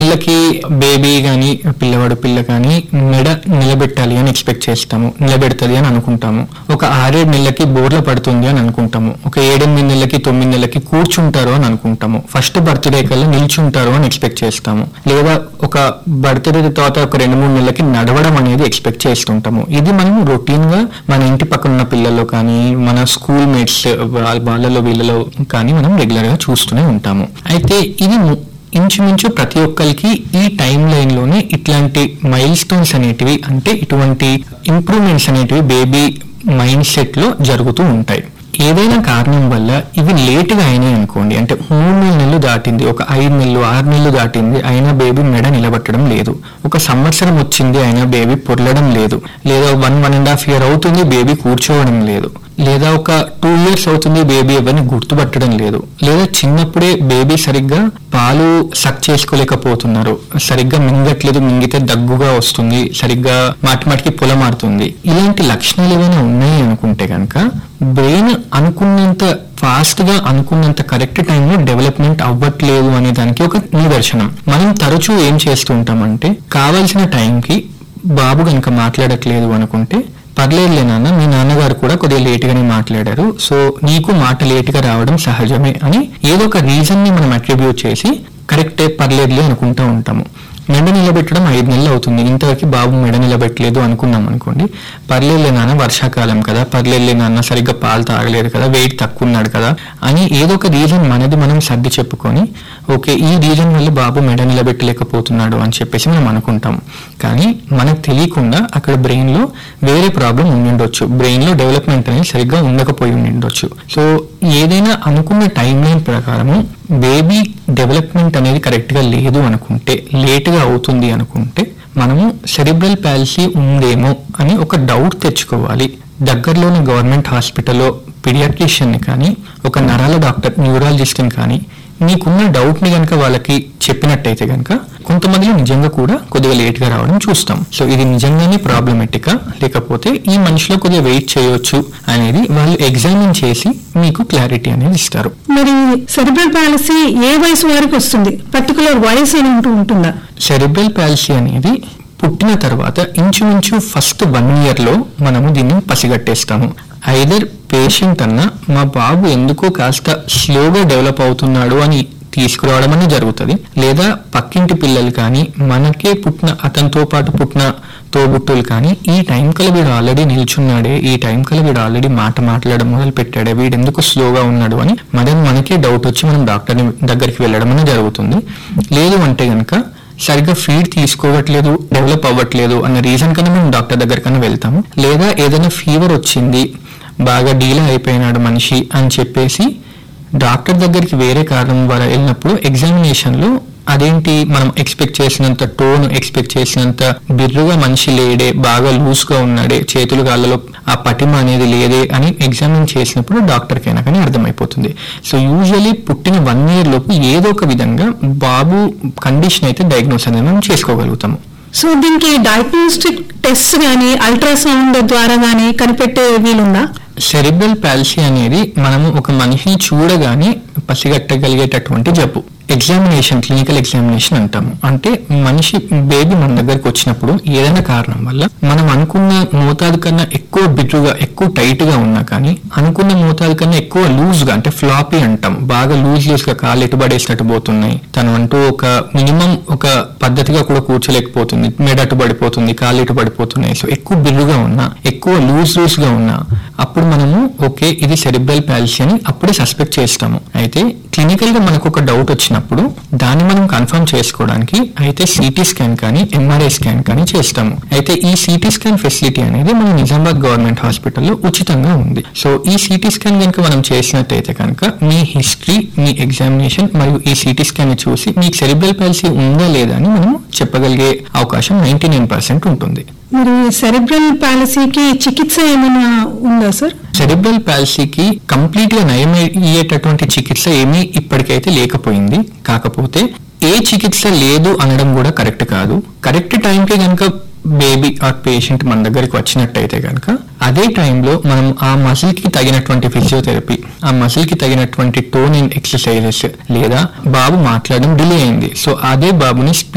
వీళ్ళకి బేబీ గాని పిల్లవాడు పిల్ల కానీ మెడ నిలబెట్టాలి అని ఎక్స్పెక్ట్ చేస్తాము నిలబెడుతుంది అని అనుకుంటాము ఒక ఆరేడు నెలలకి బోర్ల పడుతుంది అని అనుకుంటాము ఒక ఏడెనిమిది నెలలకి తొమ్మిది నెలలకి కూర్చుంటారు అని అనుకుంటాము ఫస్ట్ బర్త్డే కల్లా నిల్చుంటారు అని ఎక్స్పెక్ట్ చేస్తాము లేదా ఒక బర్త్డే తర్వాత ఒక రెండు మూడు నెలలకి నడవడం అనేది ఎక్స్పెక్ట్ చేస్తుంటాము ఇది మనం రొటీన్ గా మన ఇంటి పక్కన ఉన్న పిల్లల్లో కానీ మన స్కూల్ మేట్స్ వాళ్ళలో వీళ్ళలో కానీ మనం రెగ్యులర్ గా చూస్తూనే ఉంటాము అయితే ఇది ము- ఇంచుమించు ప్రతి ఒక్కరికి ఈ టైం లైన్ లోనే ఇట్లాంటి మైల్ స్టోన్స్ అనేటివి అంటే ఇటువంటి ఇంప్రూవ్మెంట్స్ అనేటివి బేబీ మైండ్ సెట్ లో జరుగుతూ ఉంటాయి ఏదైనా కారణం వల్ల ఇవి లేట్ గా అయినాయి అనుకోండి అంటే మూడు నాలుగు నెలలు దాటింది ఒక ఐదు నెలలు ఆరు నెలలు దాటింది అయినా బేబీ మెడ నిలబెట్టడం లేదు ఒక సంవత్సరం వచ్చింది అయినా బేబీ పొర్లడం లేదు లేదా one one and half year అవుతుంది బేబీ కూర్చోవడం లేదు లేదా ఒక టూ ఇయర్స్ అవుతుంది బేబీ ఎవరిని గుర్తుపట్టడం లేదు లేదా చిన్నప్పుడే బేబీ సరిగ్గా పాలు సక్ చేసుకోలేకపోతున్నారు సరిగ్గా మింగట్లేదు మింగితే దగ్గుగా వస్తుంది సరిగ్గా మాటి మాటికి పొలమారుతుంది ఇలాంటి లక్షణాలు ఏమైనా ఉన్నాయి అనుకుంటే కనుక బ్రెయిన్ అనుకున్నంత ఫాస్ట్ గా అనుకున్నంత కరెక్ట్ టైంలో డెవలప్మెంట్ అవ్వట్లేదు అనే దానికి ఒక నిదర్శనం మనం తరచూ ఏం చేస్తూ ఉంటామంటే కావాల్సిన టైంకి బాబు కనుక మాట్లాడట్లేదు అనుకుంటే పర్లేదులే నాన్న మీ నాన్నగారు కూడా కొద్దిగా లేట్ గానే మాట్లాడారు సో నీకు మాట లేట్ గా రావడం సహజమే అని ఏదో ఒక రీజన్ ని మనం అట్రిబ్యూట్ చేసి కరెక్టే పర్లేదులే అనుకుంటా ఉంటాము మెడ నిలబెట్టడం ఐదు నెలలు అవుతుంది ఇంతవరకు బాబు మెడ నిలబెట్టలేదు అనుకున్నాం అనుకోండి పర్లేదులే నాన్న వర్షాకాలం కదా పర్లేదులే నాన్న సరిగ్గా పాలు తాగలేదు కదా వెయిట్ తక్కువ ఉన్నాడు కదా అని ఏదో ఒక రీజన్ మనది మనం సర్ది చెప్పుకొని ఓకే ఈ రీజన్ వల్ల బాబు మెడ నిలబెట్టలేకపోతున్నాడు అని చెప్పేసి మనం అనుకుంటాం కానీ మనకు తెలియకుండా అక్కడ బ్రెయిన్ లో వేరే ప్రాబ్లం ఉండిండొచ్చు బ్రెయిన్ లో డెవలప్మెంట్ అనేది సరిగ్గా ఉండకపోయి ఉండిండొచ్చు సో ఏదైనా అనుకున్న టైం లైన్ ప్రకారము బేబీ డెవలప్మెంట్ అనేది కరెక్ట్ గా లేదు అనుకుంటే లేట్ గా అవుతుంది అనుకుంటే మనము సెరిబ్రల్ పాలసీ ఉందేమో అని ఒక డౌట్ తెచ్చుకోవాలి దగ్గరలోని గవర్నమెంట్ హాస్పిటల్లో pediatrician ని కానీ ఒక నరాల డాక్టర్ న్యూరాలజిస్ట్ని కానీ మీకున్న డౌట్ ని కనుక వాళ్ళకి చెప్పినట్టయితే కనుక కొంతమందిలో నిజంగా కూడా కొద్దిగా లేట్ గా రావడం చూస్తాం సో ఇది నిజంగానే ప్రాబ్లమెటిక్ లేకపోతే ఈ మనిషిలో కొద్దిగా వెయిట్ చేయొచ్చు అనేది వాళ్ళు ఎగ్జామిన్ చేసి మీకు క్లారిటీ అనేది ఇస్తారు మరి సెరిబ్రల్ పాలసీ ఏ వయసు వారికి వస్తుంది పర్టికులర్ వయసు అని ఉంటూ ఉంటుందా సెరిబ్రల్ పాలసీ అనేది పుట్టిన తర్వాత ఇంచుమించు ఫస్ట్ వన్ ఇయర్ లో మనము దీన్ని పసిగట్టేస్తాము ఐదర్ పేషెంట్ అన్న మా బాబు ఎందుకో కాస్త స్లోగా డెవలప్ అవుతున్నాడు అని తీసుకురావడం అనేది జరుగుతుంది లేదా పక్కింటి పిల్లలు కానీ మనకే పుట్టిన అతనితో పాటు పుట్టిన తోబుట్టులు కానీ ఈ టైం కల్లా వీడు ఆల్రెడీ నిల్చున్నాడే ఈ టైం కల్లా వీడు ఆల్రెడీ మాట మాట్లాడడం మొదలు పెట్టాడే వీడు ఎందుకు స్లోగా ఉన్నాడు అని మనం మనకే డౌట్ వచ్చి మనం డాక్టర్ దగ్గరికి వెళ్ళడం అనేది జరుగుతుంది లేదు అంటే గనక సరిగ్గా ఫీడ్ తీసుకోవట్లేదు డెవలప్ అవ్వట్లేదు అన్న రీజన్ కన్నా మనం డాక్టర్ దగ్గరకన్నా వెళ్తాము లేదా ఏదైనా ఫీవర్ వచ్చింది బాగా డీలా అయిపోయినాడు మనిషి అని చెప్పేసి డాక్టర్ దగ్గరికి వేరే కారణం ద్వారా వెళ్ళినప్పుడు ఎగ్జామినేషన్ లో అదేంటి మనం ఎక్స్పెక్ట్ చేసినంత టోన్ ఎక్స్పెక్ట్ చేసినంత బిర్రుగా మనిషి లేడే బాగా లూజ్ గా ఉన్నాడే చేతులు కాళ్ళలో ఆ పటిమ అనేది లేదే అని ఎగ్జామిన్ చేసినప్పుడు డాక్టర్ కైనా కానీ అర్థమైపోతుంది సో యూజువలీ పుట్టిన వన్ ఇయర్ లోపు ఏదో ఒక విధంగా బాబు కండిషన్ అయితే డయాగ్నోస్ అనేది మనం చేసుకోగలుగుతాము సో దీనికి డయాగ్నోస్టిక్ టెస్ట్ గానీ అల్ట్రాసౌండ్ ద్వారా గానీ కనిపెట్టే వీలుందా సెరిబ్రల్ పాలసీ అనేది మనము ఒక మనిషిని చూడగానే పసిగట్టగలిగేటటువంటి జబ్బు ఎగ్జామినేషన్ క్లినికల్ ఎగ్జామినేషన్ అంటాము అంటే మనిషి బేబీ మన దగ్గరకు వచ్చినప్పుడు ఏదైనా కారణం వల్ల మనం అనుకున్న మోతాదు కన్నా ఎక్కువ బిడ్రుగా ఎక్కువ టైట్ గా ఉన్నా కానీ అనుకున్న మోతాదు కన్నా ఎక్కువ లూజ్ గా అంటే ఫ్లాపీ అంటాం బాగా లూజ్ లూజ్ గా కాళ్ళు ఎటుబడేసినట్టు పోతున్నాయి తను అంటూ ఒక మినిమం ఒక పద్ధతిగా కూడా కూర్చోలేకపోతుంది మెడ అటు పడిపోతుంది కాళ్ళు ఇటు పడిపోతున్నాయి సో ఎక్కువ బిర్రుగా ఉన్నా ఎక్కువ లూజ్ లూజ్ గా ఉన్నా అప్పుడు మనము ఓకే ఇది సెరిబ్రల్ పాలసీ అని అప్పుడే సస్పెక్ట్ చేస్తాము అయితే క్లినికల్ గా మనకు ఒక డౌట్ వచ్చినప్పుడు దాన్ని మనం కన్ఫర్మ్ చేసుకోవడానికి అయితే సిటీ స్కాన్ కానీ ఎంఆర్ఐ స్కాన్ కానీ చేస్తాము అయితే ఈ సిటీ స్కాన్ ఫెసిలిటీ అనేది మన నిజామాబాద్ గవర్నమెంట్ హాస్పిటల్లో ఉచితంగా ఉంది సో ఈ సిటీ స్కాన్ కనుక మనం చేసినట్టయితే కనుక మీ హిస్టరీ మీ ఎగ్జామినేషన్ మరియు ఈ సిటీ స్కాన్ ని చూసి మీకు సెరిబ్రల్ పాలసీ ఉందా లేదా అని మనం చెప్పగలిగే అవకాశం నైన్టీ నైన్ పర్సెంట్ ఉంటుంది మరి సెరిబ్రల్ పాలసీకి చికిత్స ఏమైనా ఉందా సార్ సెరిబ్రల్ పాలసీకి కంప్లీట్ గా నయం అయ్యేటటువంటి చికిత్స ఏమీ ఇప్పటికైతే లేకపోయింది కాకపోతే ఏ చికిత్స లేదు అనడం కూడా కరెక్ట్ కాదు కరెక్ట్ టైంకి కనుక బేబీ ఆర్ పేషెంట్ మన దగ్గరికి వచ్చినట్టయితే కనుక అదే టైంలో మనం ఆ మసిల్ కి తగినటువంటి ఫిజియోథెరపీ ఆ మసిల్ కి తగినటువంటి టోన్ అండ్ ఎక్సర్సైజెస్ లేదా బాబు మాట్లాడడం డిలే అయింది సో అదే బాబుని